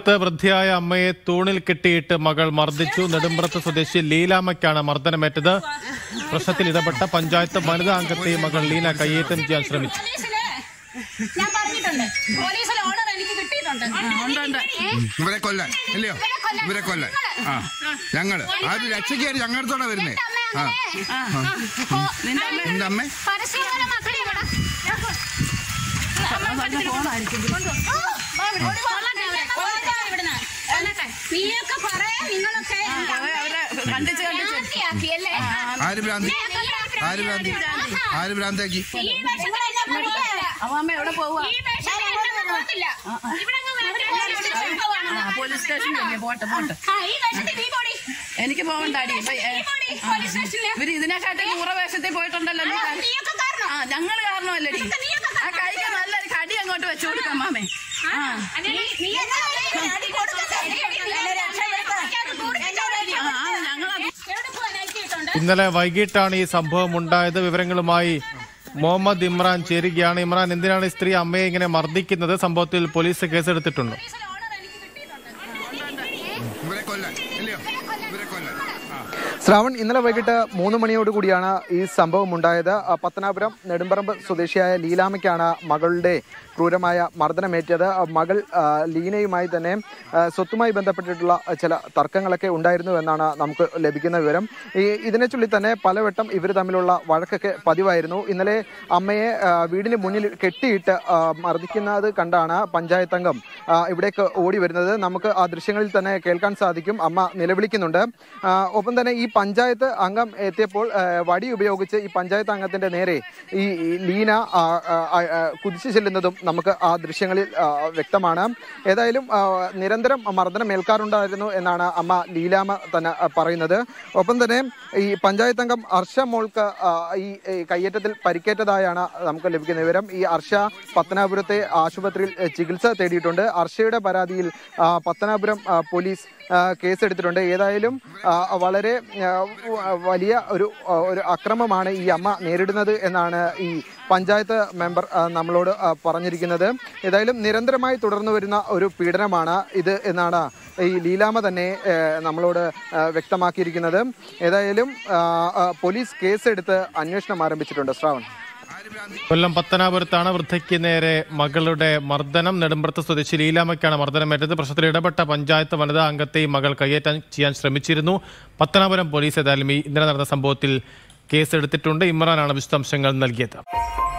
കൊല്ലത്ത് വൃദ്ധയായ അമ്മയെ തൂണിൽ കെട്ടിയിട്ട് മകൾ മർദ്ദിച്ചു നെടുമ്പ്രത്ത് സ്വദേശി ലീലാമ്മയ്ക്കാണ് മർദ്ദനമേറ്റത് പ്രശ്നത്തിൽ ഇടപെട്ട പഞ്ചായത്ത് വനിതാ അംഗത്തെ മകൾ ലീന കയ്യേറ്റം ചെയ്യാൻ ശ്രമിച്ചു പോലീസില് ഞാൻ പറഞ്ഞിട്ടുണ്ട് പോലീസിൽ ഓർഡർ എനിക്ക് കിട്ടിയിട്ടുണ്ട് ഇവരെ കൊല്ലാൻ ഇല്ലയോ ഇവരെ കൊല്ലാൻ ആ ഞങ്ങള് ആ ഒരു രക്ഷയ്ക്കാര് ഞങ്ങളടുത്തോടെ വരുന്നേ ആ നിന്റെ അമ്മ പരസ്യം മക്കളെ ഇവിടെ നീയൊക്കെ പറയാ നിങ്ങളൊക്കെ ഭ്രാന്തിയാക്കിയല്ലേ? ആര് ഭ്രാന്തി ആര് ഭ്രാന്തി ആര് ഭ്രാന്താക്കി ഈ വേഷത്തിൽ എന്നെ കൊണ്ടുപോകില്ല. അമ്മ എവിടെ പോവാ ഈ വേഷത്തിൽ എന്നെ കൊണ്ടുപോകത്തില്ല. ഇവിടെ അങ്ങ് വരട്ടെ. പോലീസ് സ്റ്റേഷനിലല്ലേ പോട്ടെ പോട്ടെ ആ, ഈ വേഷത്തിൽ നീ പോടി. എനിക്ക് പോകണ്ടാടി ഇപ്പൊ, ഏ, നീ പോടി. പോലീസ് സ്റ്റേഷനില്. ഇവര് ഇതിനെക്കാട്ടി നൂറ വേഷത്തിൽ പോയിട്ടുണ്ടല്ലോ നീ ആ, കാ- നീയൊക്കെ കാരണം. ആ ഞങ്ങള് കാരണമല്ലടി ഇതൊക്കെ നീയൊക്കെ ആ കൈക്ക് നല്ലൊരു കടി അങ്ങോട്ട് വെച്ചു കൊടുക്കാം മാമേ ആ നീ- നീ എന്താ അടി കൊടുക്കത്തെ? എന്നെ രക്ഷപ്പെടുത്താൻ. ആ, ആ, ഞങ്ങളത് എവിടെ പോവാൻ അയച്ചിട്ടുണ്ട്? ഇന്നലെ വൈകിട്ടാണ് ഈ സംഭവം ഉണ്ടായത് വിവരങ്ങളുമായി മുഹമ്മദ് ഇമ്രാൻ ചേരുകയാണ് ഇമ്രാൻ എന്തിനാണ് ഈ സ്ത്രീ അമ്മയെ ഇങ്ങനെ മർദ്ദിക്കുന്നത് സംഭവത്തിൽ പോലീസ് കേസെടുത്തിട്ടുണ്ട് പോലീസിൽ ഓർഡർ എനിക്ക് കിട്ടിയിട്ടുണ്ട്. ഇവരെ കൊല്ലാൻ ഇല്ലയോ ഇവരെ കൊല്ലാൻ ആ ശ്രാവൺ ഇന്നലെ വൈകിട്ട് മൂന്ന് മണിയോടുകൂടിയാണ് ഈ സംഭവം ഉണ്ടായത് ആ, പത്തനാപുരം നെടുമ്പറമ്പ് സ്വദേശിയായ ലീലാമ്മയ്ക്കാണ് മകളുടെ ക്രൂരമായ മർദ്ദനമേറ്റത് ആ, മകൾ ആ, ലീനയുമായി തന്നെ ആ, സ്വത്തുമായി ബന്ധപ്പെട്ടിട്ടുള്ള ചില തർക്കങ്ങളൊക്കെ ഉണ്ടായിരുന്നു എന്നാണ് നമുക്ക് ലഭിക്കുന്ന വിവരം ഈ ഇതിനെ ചൊല്ലി തന്നെ പലവട്ടം ഇവർ തമ്മിലുള്ള വഴക്കൊക്കെ പതിവായിരുന്നു ഇന്നലെ അമ്മയെ ആ, വീടിന് മുന്നിൽ കെട്ടിയിട്ട് ആ, മർദ്ദിക്കുന്നത് കണ്ടാണ് പഞ്ചായത്ത് അംഗം ആ, ഇവിടേക്ക് ഓടി വരുന്നത് നമുക്ക് ആ ദൃശ്യങ്ങളിൽ തന്നെ കേൾക്കാൻ സാധിക്കും അമ്മ നിലവിളിക്കുന്നുണ്ട് ആ, ഒപ്പം തന്നെ ഈ പഞ്ചായത്ത് അംഗം എത്തിയപ്പോൾ ആ, വടി ഉപയോഗിച്ച് ഈ പഞ്ചായത്ത് അംഗത്തിന്റെ നേരെ ഈ ഈ ലീന ആ, ആ, ആ, കുതിച്ചു ചെല്ലുന്നതും നമുക്ക് ആ ദൃശ്യങ്ങളിൽ ആ, വ്യക്തമാണ് ഏതായാലും ആ, നിരന്തരം മർദ്ദനം ഏൽക്കാറുണ്ടായിരുന്നു എന്നാണ് അമ്മ ലീലാമ്മ തന്നെ ആ, പറയുന്നത് ഒപ്പം തന്നെ ഈ പഞ്ചായത്ത് അംഗം ഹർഷ മോൾക്ക് ആ, ഈ ഈ കയ്യേറ്റത്തിൽ പരിക്കേറ്റതായാണ് നമുക്ക് ലഭിക്കുന്ന വിവരം ഈ ഹർഷ പത്തനാപുരത്തെ ആശുപത്രിയിൽ ഏ, ചികിത്സ തേടിയിട്ടുണ്ട് ഹർഷയുടെ പരാതിയിൽ ആ, പത്തനാപുരം ആ, പോലീസ് ആ, കേസെടുത്തിട്ടുണ്ട് ഏതായാലും ആ, വളരെ ആ, വ- വലിയ ഒരു ആ, ഒരു അക്രമമാണ് ഈ അമ്മ നേരിടുന്നത് എന്നാണ് ഈ പഞ്ചായത്ത് മെമ്പർ ആ, നമ്മളോട് ആ, പറഞ്ഞിരിക്കുന്നത് ഏതായാലും നിരന്തരമായി തുടർന്നു വരുന്ന ഒരു പീഡനമാണ് ഇത് എന്നാണ് ഈ ലീലാമ തന്നെ ഏ, നമ്മളോട് ആ, വ്യക്തമാക്കിയിരിക്കുന്നത് ഏതായാലും ആ, ആ, പോലീസ് കേസെടുത്ത് അന്വേഷണം ആരംഭിച്ചിട്ടുണ്ട് ശ്രാവൺ ആര് ഭ്രാന്തി കൊല്ലം പത്തനാപുരത്താണ് വൃദ്ധയ്ക്ക് നേരെ മകളുടെ മർദ്ദനം നെടുമ്പ്രത്ത് സ്വദേശി ലീലാമ്മയ്ക്കാണ് മർദ്ദനമേറ്റത് പ്രശ്നത്തിൽ ഇടപെട്ട പഞ്ചായത്ത് വനിതാ അംഗത്തെയും മകൾ കയ്യേറ്റം ചെയ്യാൻ ശ്രമിച്ചിരുന്നു പത്തനാപുരം പോലീസ് ഏതായാലും ഈ ഇന്നലെ നടന്ന സംഭവത്തിൽ കേസെടുത്തിട്ടുണ്ട് ഇമ്രാനാണ് വിശദാംശങ്ങൾ നൽകിയത്